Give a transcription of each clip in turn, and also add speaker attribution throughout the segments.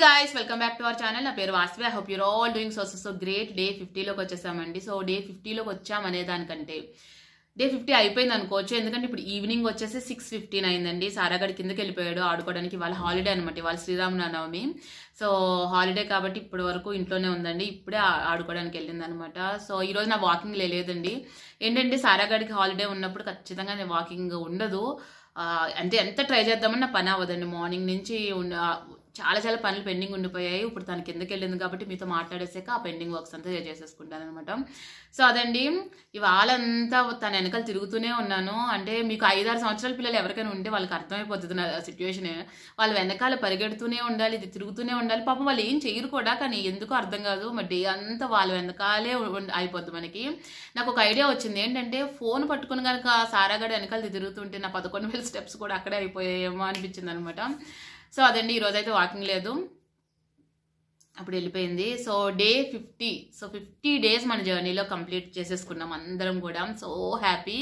Speaker 1: guys welcome back to our channel నా పేరు Vasvi I hope you're all doing so so great day ఫిఫ్టీలోకి వచ్చేసామండి so day ఫిఫ్టీలోకి వచ్చామనే దానికంటే day fifty అయిపోయింది అనుకోవచ్చు ఎందుకంటే ఇప్పుడు ఈవినింగ్ వచ్చేసి సిక్స్ ఫిఫ్టీన్ అయిందండి సారాగడి కిందకి వెళ్ళిపోయాడు ఆడుకోవడానికి వాళ్ళ హాలిడే అనమాట ఇవాళ శ్రీరామనవమి సో హాలిడే కాబట్టి ఇప్పటి వరకు ఇంట్లోనే ఉందండి ఇప్పుడే ఆ- ఆడుకోవడానికి వెళ్ళింది అనమాట సో ఈ రోజు నా వాకింగ్ లేదండి ఏంటంటే సారాగడికి హాలిడే ఉన్నప్పుడు ఖచ్చితంగా నేను వాకింగ్ ఉండదు ఆ, అంటే ఎంత ట్రై చేద్దామని నా పని అవ్వదండి మార్నింగ్ నుంచి ఉన్న- ఆ, చాలా చాలా పనులు పెండింగ్ ఉండిపోయాయి ఇప్పుడు తన కిందకి వెళ్ళింది కాబట్టి మీతో మాట్లాడేసాక ఆ పెండింగ్ వర్క్స్ అంతా చేసేసుకుంటాను అనమాట సో అదండి ఇవాళంతా తన వెనకాల తిరుగుతూనే ఉన్నాను అంటే మీకు ఐదారు సంవత్సరాల పిల్లలు ఎవరికైనా ఉంటే వాళ్ళకి అర్థమైపోతుంది నా సిచ్యువేషన్ వాళ్ళ వెనకాల పరిగెడుతూనే ఉండాలి ఇది తిరుగుతూనే ఉండాలి పాపం వాళ్ళు ఏం చేయరు కూడా కానీ ఎందుకో అర్థం కాదు మరి డే అంతా వాళ్ళ వెనకాలే ఉం- అయిపోద్ది మనకి నాకు ఒక ఐడియా వచ్చింది ఏంటంటే ఫోన్ పట్టుకుని కనుక సారాగడ వెనకాల తిరుగుతుంటే నా పదకొండు వేల స్టెప్స్ కూడా అక్కడే అయిపోయాయేమో అనిపించింది అనమాట సో అదండి ఈరోజు అయితే వాకింగ్ లేదు అప్పుడు వెళ్ళిపోయింది so day fifty so fifty days మన జర్నీలో కంప్లీట్ చేసేసుకున్నాం అందరం కూడా సో హ్యాపీ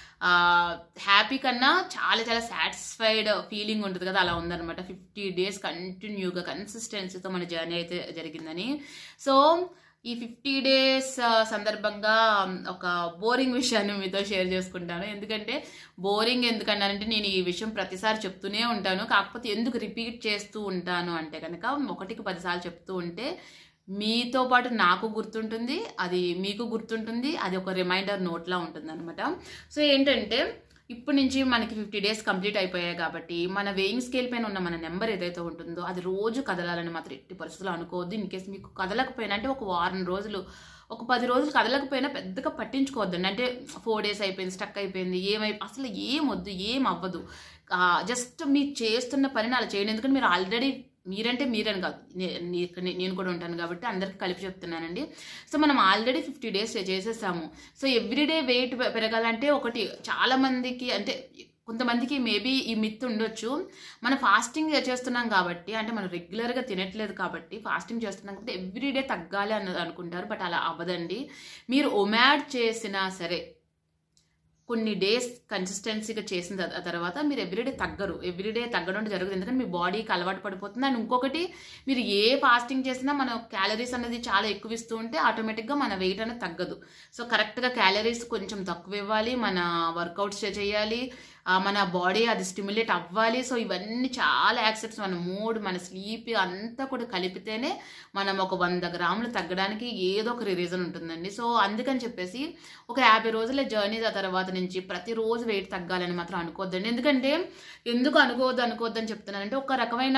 Speaker 1: హ్యాపీ కన్నా చాలా చాలా సాటిస్ఫైడ్ ఫీలింగ్ ఉంటుంది కదా అలా ఉందన్నమాట ఫిఫ్టీ డేస్ కంటిన్యూగా కన్సిస్టెన్సీతో మన జర్నీ అయితే జరిగిందని సో ఈ ఫిఫ్టీ డేస్ సందర్భంగా ఒక బోరింగ్ విషయాన్ని మీతో షేర్ చేసుకుంటాను ఎందుకంటే బోరింగ్ ఎందుకన్నానంటే నేను ఈ విషయం ప్రతిసారి చెప్తూనే ఉంటాను కాకపోతే ఎందుకు రిపీట్ చేస్తూ ఉంటాను అంటే కనుక ఒకటికి పదిసార్లు చెప్తూ ఉంటే మీతో పాటు నాకు గుర్తుంటుంది అది మీకు గుర్తుంటుంది అది ఒక రిమైండర్ నోట్లా ఉంటుంది అనమాట సో ఏంటంటే ఇప్పటి నుంచి మనకి ఫిఫ్టీ డేస్ కంప్లీట్ అయిపోయాయి కాబట్టి మన వేయింగ్ స్కేల్ పైన ఉన్న మన నెంబర్ ఏదైతే ఉంటుందో అది రోజు కదలాలని మాత్రం ఎట్టి పరిస్థితుల్లో అనుకోవద్దు ఇన్ కేసు మీకు కదలకపోయినా అంటే ఒక వారం రోజులు ఒక పది రోజులు కదలకపోయినా పెద్దగా పట్టించుకోవద్దండి అంటే ఫోర్ డేస్ అయిపోయింది స్టక్ అయిపోయింది ఏమై అసలు ఏం వద్దు ఏం అవ్వదు జస్ట్ మీరు చేస్తున్న పనిని అలా చేయండి ఎందుకంటే మీరు ఆల్రెడీ మీరంటే మీరని కాదు నే- నే- నే- నేను కూడా ఉంటాను కాబట్టి అందరికి కలిపి చెప్తున్నానండి సో మనం ఆల్రెడీ ఫిఫ్టీ డేస్ చేసేసాము సో ఎవ్రీడే వెయిట్ పెరగాలంటే ఒకటి చాలా మందికి అంటే కొంతమందికి మేబీ ఈ మిత్ ఉండొచ్చు మనం ఫాస్టింగ్ చేస్తున్నాం కాబట్టి అంటే మనం రెగ్యులర్గా తినట్లేదు కాబట్టి ఫాస్టింగ్ చేస్తున్నాం కాబట్టి ఎవ్రీడే తగ్గాలి అన్నది అనుకుంటారు బట్ అలా అవ్వదండి మీరు ఒమాడ్ చేసినా సరే కొన్ని డేస్ కన్సిస్టెన్సీగా చేసిన తర్వా- తర్వాత మీరు ఎవ్రీడే తగ్గరు ఎవ్రీడే తగ్గడం జరుగుతుంది ఎందుకంటే మీ బాడీకి అలవాటు పడిపోతుంది అండ్ ఇంకొకటి మీరు ఏ ఫాస్టింగ్ చేసినా మన క్యాలరీస్ అనేది చాలా ఎక్కువ ఇస్తూ ఉంటే ఆటోమేటిక్గా మన వెయిట్ అనేది తగ్గదు సో కరెక్ట్గా క్యాలరీస్ కొంచెం తక్కువ ఇవ్వాలి మన వర్కౌట్స్ చేయాలి ఆ, మన బాడీ అది స్టిమ్యులేట్ అవ్వాలి సో ఇవన్నీ చాలా యాక్సెప్ట్స్ మన మూడ్ మన స్లీప్ అంతా కూడా కలిపితేనే మనం ఒక వంద గ్రాములు తగ్గడానికి ఏదో ఒక రీజన్ ఉంటుందండి సో అందుకని చెప్పేసి ఒక యాభై రోజుల జర్నీ తర్వాత నుంచి ప్రతిరోజు వెయిట్ తగ్గాలని మాత్రం అనుకోవద్దండి ఎందుకంటే ఎందుకు అనుకోవద్దు అనుకోవద్దు అని చెప్తున్నానంటే ఒక రకమైన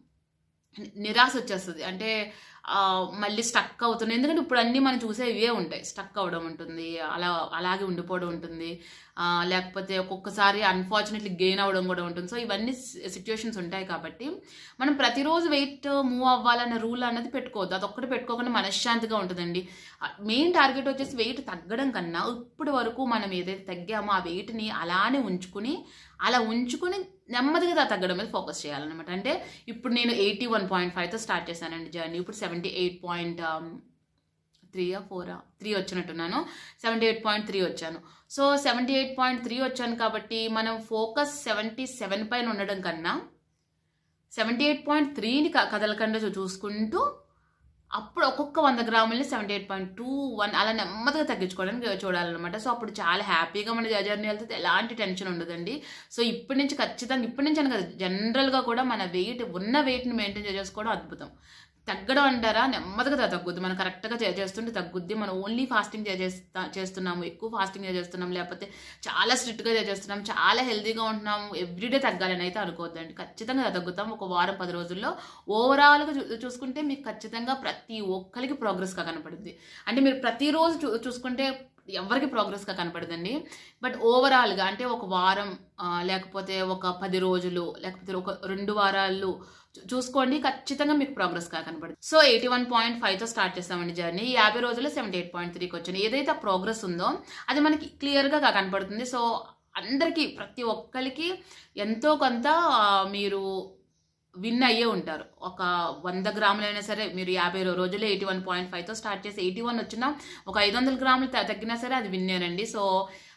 Speaker 1: నిరాశ వచ్చేస్తుంది అంటే ఆ, మళ్ళీ స్టక్ అవుతుంది ఎందుకంటే ఇప్పుడు అన్నీ మనం చూసే ఇవే ఉంటాయి స్టక్ అవ్వడం ఉంటుంది అలా అలాగే ఉండిపోవడం ఉంటుంది ఆ, లేకపోతే ఒక్కొక్కసారి అన్ఫార్చునేట్లీ గెయిన్ అవ్వడం కూడా ఉంటుంది సో ఇవన్నీ సిచ్యువేషన్స్ ఉంటాయి కాబట్టి మనం ప్రతిరోజు వెయిట్ మూవ్ అవ్వాలన్న రూల్ అన్నది పెట్టుకోవద్దు అదొక్కటి పెట్టుకోకుండా మనశ్శాంతిగా ఉంటుందండి మెయిన్ టార్గెట్ వచ్చేసి వెయిట్ తగ్గడం కన్నా ఇప్పటి వరకు మనం ఏదైతే తగ్గామో ఆ వెయిట్ని అలానే ఉంచుకుని అలా ఉంచుకుని నెమ్మదిగా తగ్గడం మీద ఫోకస్ చేయాలన్నమాట అంటే ఇప్పుడు నేను ఎయిటీ వన్ పాయింట్ ఫైవ్తో స్టార్ట్ చేశానండి జర్నీ ఇప్పుడు సెవెంటీ ఎయిట్ పాయింట్ త్రీయా ఫోరా త్రీ వచ్చినట్టున్నాను సెవెంటీ ఎయిట్ పాయింట్ త్రీ వచ్చాను so seventy eight point three వచ్చాను కాబట్టి మనం ఫోకస్ సెవెంటీ సెవెన్ పైన ఉండడం కన్నా సెవెంటీ ఎయిట్ పాయింట్ త్రీని కదలకుండా చూ- చూసుకుంటూ అప్పుడు ఒక్కొక్క వంద గ్రాములని seventy eight point two one అలా నెమ్మదిగా తగ్గించుకోవడానికి చూడాలన్నమాట సో అప్పుడు చాలా హ్యాపీగా మన జర్నీ వెళ్తే ఎలాంటి టెన్షన్ ఉండదండి సో ఇప్పటి నుంచి ఖచ్చితంగా ఇప్పటి నుంచి అని కదా జనరల్గా కూడా మన వెయిట్ ఉన్న వెయిట్ని మెయింటైన్ చేసుకోవడం అద్భుతం తగ్గడం అంటారా నెమ్మదిగా త- తగ్గుద్ది మనం కరెక్ట్గా చే- చేస్తుంటే తగ్గుద్ది మనం ఓన్లీ ఫాస్టింగ్ చేస్తా చేస్తున్నాము ఎక్కువ ఫాస్టింగ్ చేస్తున్నాం లేకపోతే చాలా స్ట్రిక్ట్గా చేస్తున్నాం చాలా హెల్తీగా ఉంటున్నాము ఎవ్రీడే తగ్గాలని అయితే అనుకోవద్దండి ఖచ్చితంగా తగ్గుతాం ఒక వారం పది రోజుల్లో ఓవరాల్గా చూ చూసుకుంటే మీకు ఖచ్చితంగా ప్రతి ఒక్కరికి ప్రోగ్రెస్గా కనపడుద్ది అంటే మీరు ప్రతిరోజు చూ చూసుకుంటే ఎవరికి ప్రోగ్రెస్గా కనపడదండి బట్ ఓవరాల్గా అంటే ఒక వారం ఆ, లేకపోతే ఒక పది రోజులు లేకపోతే ఒక రెండు వారాలు చూ- చూసుకోండి ఖచ్చితంగా మీకు ప్రోగ్రెస్గా కనపడుతుంది సో ఎయిటీ వన్ పాయింట్ ఫైవ్తో స్టార్ట్ చేస్తామండి జర్నీ యాభై రోజుల్లో సెవెంటీ ఎయిట్ పాయింట్ త్రీకి వచ్చాను ఏదైతే ప్రోగ్రెస్ ఉందో అది మనకి క్లియర్గా కనపడుతుంది సో అందరికీ ప్రతి ఒక్కరికి ఎంతో కొంత ఆ, మీరు విన్ అయ్యే ఉంటారు ఒక వంద గ్రాములైనా సరే మీరు యాభై రో- రోజుల్లో ఎయిటీ వన్ పాయింట్ ఫైవ్తో స్టార్ట్ చేసి ఎయిటీ వన్ వచ్చినా ఒక ఐదు వందల గ్రాములు త- తగ్గినా సరే అది విన్నేనండి సో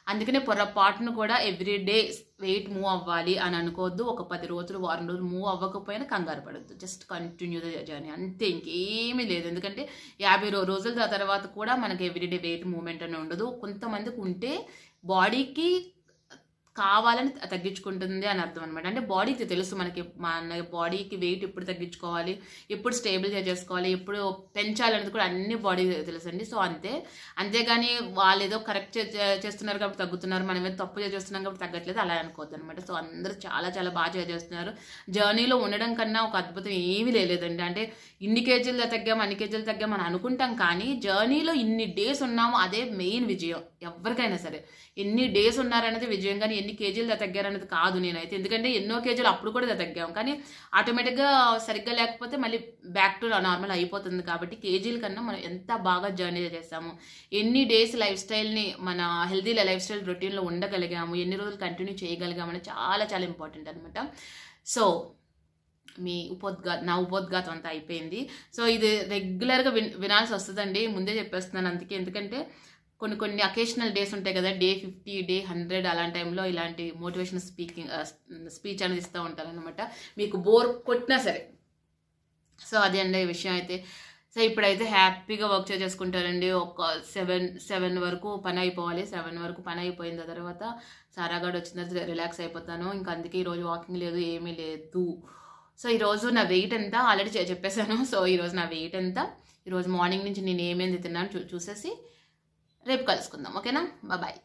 Speaker 1: అందుకనే పొరపాటును కూడా ఎవ్రీ డే వెయిట్ మూవ్ అవ్వాలి అని అనుకోవద్దు ఒక పది రోజులు వారం రోజులు మూవ్ అవ్వకపోయినా కంగారు పడద్దు జస్ట్ కంటిన్యూ ద జర్నీ అంతే ఇంకేమీ లేదు ఎందుకంటే యాభై రో- రోజుల తర్వాత కూడా మనకి ఎవ్రీడే వెయిట్ మూవ్మెంట్ అని ఉండదు కొంతమందికి ఉంటే బాడీకి కావాలని తగ్గించుకుంటుంది అని అర్థం అనమాట అంటే బాడీకి తెలుసు మనకి మన బాడీకి వెయిట్ ఎప్పుడు తగ్గించుకోవాలి ఎప్పుడు స్టేబుల్ చేసుకోవాలి ఎప్పుడు పెంచాలనేది కూడా అన్ని బాడీ తెలుసు అండి సో అంతే అంతేగాని వాళ్ళు ఏదో కరెక్ట్ చేస్తున్నారు కాబట్టి తగ్గుతున్నారు మనం ఏదో తప్పు చేస్తున్నాం కాబట్టి తగ్గట్లేదు అలా అనుకోవద్దు అనమాట సో అందరూ చాలా చాలా బాగా చేస్తున్నారు జర్నీలో ఉండడం కన్నా ఒక అద్భుతం ఏమీ లేదండి అంటే ఇన్ని కేజీలు తగ్గాము అన్ని కేజీలు తగ్గాము అని అనుకుంటాం కానీ జర్నీలో ఇన్ని డేస్ ఉన్నాము అదే మెయిన్ విజయం ఎవరికైనా సరే ఎన్ని డేస్ ఉన్నారనేది విజయం కానీ ఎన్ని కేజీలు తగ్గారనేది కాదు నేనైతే ఎందుకంటే ఎన్నో కేజీలు అప్పుడు కూడా తగ్గాం కానీ ఆటోమేటిక్గా సరిగ్గా లేకపోతే మళ్ళీ బ్యాక్ టు నార్మల్ అయిపోతుంది కాబట్టి కేజీల కన్నా మనం ఎంత బాగా జర్నీ చేస్తాము ఎన్ని డేస్ లైఫ్ స్టైల్ని మన హెల్తీ లైఫ్ స్టైల్ రొటీన్లో ఉండగలిగాము ఎన్ని రోజులు కంటిన్యూ చేయగలిగాము అనేది చాలా చాలా ఇంపార్టెంట్ అనమాట సో మీ ఉపోద్ఘా నా ఉపోద్ఘాతం అంతా అయిపోయింది సో ఇది రెగ్యులర్గా విన్ వినాల్సి వస్తుందండి ముందే చెప్పేస్తున్నాను అందుకే ఎందుకంటే కొన్ని కొన్ని అకేషనల్ డేస్ ఉంటాయి కదా డే ఫిఫ్టీ డే హండ్రెడ్ అలాంటి టైంలో ఇలాంటి మోటివేషన్ స్పీకింగ్ స్పీచ్ అనేది ఇస్తూ ఉంటాను అనమాట మీకు బోర్ కొట్టినా సరే సో అదే అండి ఈ విషయం అయితే సో ఇప్పుడైతే హ్యాపీగా వర్క్ చేసుకుంటారండి ఒక సెవెన్ సెవెన్ వరకు పని అయిపోవాలి సెవెన్ వరకు పని అయిపోయిన తర్వాత సారాగాడు వచ్చిన తర్వాత రిలాక్స్ అయిపోతాను ఇంకా అందుకే ఈరోజు వాకింగ్ లేదు ఏమీ లేదు సో ఈరోజు నా వెయిట్ ఎంత ఆల్రెడీ చెప్పేశాను సో ఈరోజు నా వెయిట్ ఎంత ఈరోజు మార్నింగ్ నుంచి నేను ఏమేమి తిన్నాను చూ చూసేసి రేపు కలుసుకుందాం ఓకేనా బాయ్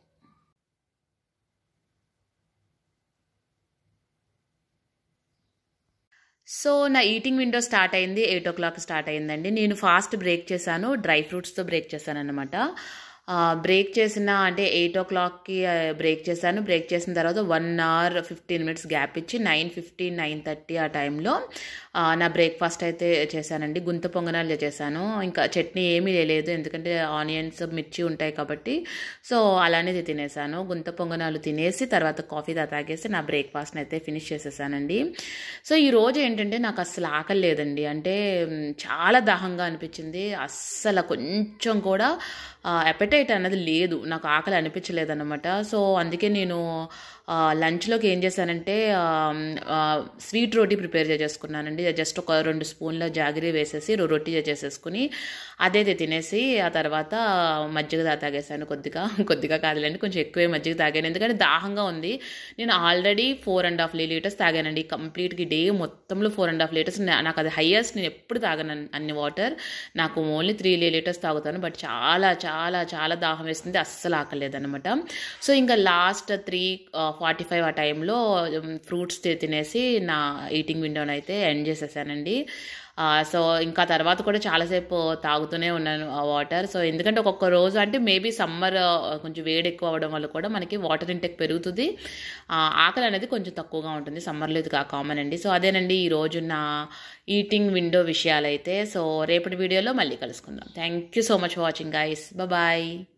Speaker 1: సో నా ఈటింగ్ విండో స్టార్ట్ అయింది ఎయిట్ ఓ క్లాక్ స్టార్ట్ అయిందండి నేను ఫాస్ట్ బ్రేక్ చేశాను డ్రై ఫ్రూట్స్తో బ్రేక్ చేశాను అనమాట బ్రేక్ చేసిన అంటే ఎయిట్ ఓ క్లాక్కి బ్రేక్ చేశాను బ్రేక్ చేసిన తర్వాత one hour fifteen minutes gap ఇచ్చి నైన్ ఫిఫ్టీన్ నైన్ థర్టీ ఆ టైంలో నా బ్రేక్ఫాస్ట్ అయితే చేశానండి గుంత పొంగనాలు చేశాను ఇంకా చట్నీ ఏమీ లేదు ఎందుకంటే ఆనియన్స్ మిర్చి ఉంటాయి కాబట్టి సో అలానే తినేసాను గుంత పొంగనాలు తినేసి తర్వాత కాఫీ తాగేసి నా బ్రేక్ఫాస్ట్ని అయితే ఫినిష్ చేసేసానండి సో ఈ రోజు ఏంటంటే నాకు అస్సలు ఆకలి లేదండి అంటే చాలా దాహంగా అనిపించింది అస్సలు కొంచెం కూడా అపెటైట్ అన్నది లేదు నాకు ఆకలి అనిపించలేదు అనమాట సో అందుకే నేను లంచ్లోకి ఏం చేశానంటే స్వీట్ రోటీ ప్రిపేర్ చేసేసుకున్నానండి జస్ట్ ఒక రెండు స్పూన్ల జాగిరి వేసేసి రొట్టి చేసేసుకుని అదైతే తినేసి ఆ తర్వాత మజ్జిగ తాగేసాను కొద్దిగా కొద్దిగా కాదులేండి కొంచెం ఎక్కువే మజ్జిగ తాగాను ఎందుకంటే దాహంగా ఉంది నేను already four and half liters తాగానండి కంప్లీట్గా డే మొత్తంలో ఫోర్ అండ్ హాఫ్ లీటర్స్ నాకు అది హయ్యెస్ట్ నేను ఎప్పుడు తాగను అన్ని వాటర్ నాకు ఓన్లీ త్రీ లీటర్స్ తాగుతాను బట్ చాలా చాలా చాలా దాహం వేస్తుంది అస్సలు ఆకలేదన్నమాట సో ఇంకా లాస్ట్ త్రీ ఫార్టీ ఫైవ్ ఆ టైంలో ఫ్రూట్స్ తినేసి నా ఈటింగ్ విండోని అయితే ఎండ్ చేసేసానండి సో ఇంకా తర్వాత కూడా చాలాసేపు తాగుతూనే ఉన్నాను ఆ వాటర్ సో ఎందుకంటే ఒక్కొక్క రోజు అంటే మేబీ సమ్మర్ కొంచెం వేడి ఎక్కువ అవ్వడం వల్ల కూడా మనకి వాటర్ ఇంటెక్ పెరుగుతుంది ఆకలి అనేది కొంచెం తక్కువగా ఉంటుంది సమ్మర్లో ఇది కామన్ అండి సో అదేనండి ఈరోజు నా ఈటింగ్ విండో విషయాలైతే సో రేపటి వీడియోలో మళ్ళీ కలుసుకుందాం thank you so much for watching guys bye